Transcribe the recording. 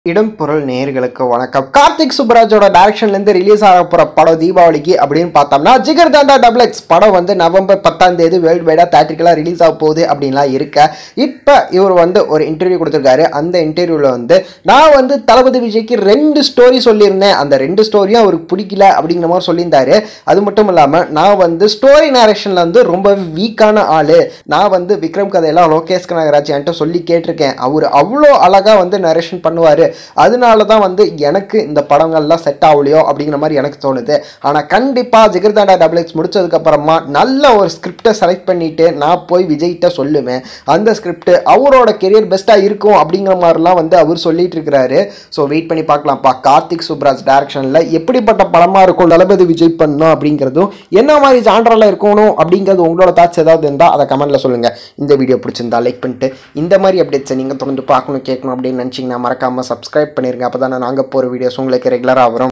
இடம் பொருள் நேயர்களுக்கு வணக்கம் கார்த்திக் சுப்ராஜோட டைரக்ஷன்லேருந்து ரிலீஸ் ஆக போகிற படம் தீபாவளிக்கு அப்படின்னு பார்த்தோம்னா ஜிகர் தாண்டா டபுள் எக்ஸ் படம் வந்து நவம்பர் பத்தாம் தேதி வேர்ல்டு வைடாக தேட்ரிக்கலாக ரிலீஸ் ஆக போகுது அப்படின்லாம் இருக்க இப்போ இவர் வந்து ஒரு இன்டர்வியூ கொடுத்துருக்காரு அந்த இன்டர்வியூவில் வந்து நான் வந்து தளபதி விஜய்க்கு ரெண்டு ஸ்டோரி சொல்லியிருந்தேன் அந்த ரெண்டு ஸ்டோரியும் அவருக்கு பிடிக்கல அப்படிங்கிற மாதிரி சொல்லியிருந்தாரு அது மட்டும் இல்லாமல் நான் வந்து ஸ்டோரி நேரேஷனில் வந்து ரொம்ப வீக்கான ஆள் நான் வந்து விக்ரம் கதையெல்லாம் லோகேஷ் கனகராஜ் என்கிட்ட சொல்லி கேட்டிருக்கேன் அவர் அவ்வளோ அழகாக வந்து நரேஷன் பண்ணுவார் அதனால தான் வந்து எனக்கு இந்த படங்கள்லாம் செட் ஆகலையோ அப்படிங்கிற மாதிரி எனக்கு தோணுது ஆனால் கண்டிப்பாக ஜிகர்தாண்டா டபுள் எக்ஸ் முடிச்சதுக்கப்புறமா நல்ல ஒரு ஸ்கிரிப்டை செலக்ட் பண்ணிட்டு நான் போய் விஜய்கிட்ட சொல்லுவேன் அந்த ஸ்கிரிப்ட் அவரோட கெரியர் பெஸ்ட்டாக இருக்கும் அப்படிங்கிற மாதிரிலாம் வந்து அவர் சொல்லிட்டு இருக்கிறாரு ஸோ வெயிட் பண்ணி பார்க்கலாம்ப்பா கார்த்திக் சுப்ராஜ் டைரக்ஷனில் எப்படிப்பட்ட படமாக இருக்கும் தளபதி விஜய் பண்ணணும் அப்படிங்கிறதும் என்ன மாதிரி ஜான்ரில் இருக்கணும் அப்படிங்கிறது உங்களோட தாட்ஸ் ஏதாவது இருந்தால் அதை கமெண்ட்டில் சொல்லுங்கள் இந்த வீடியோ பிடிச்சிருந்தா லைக் பண்ணிட்டு இந்த மாதிரி அப்டேட்ஸை நீங்கள் தொடர்ந்து பார்க்கணும் கேட்கணும் அப்படின்னு நினச்சிங்கன்னா மறக்காமல் சப்ஸ்கிரைப் பண்ணிருங்க அப்போ தானே நாங்கள் போகிற வீடியோஸ் உங்களுக்கு ரெகுலராக வரும்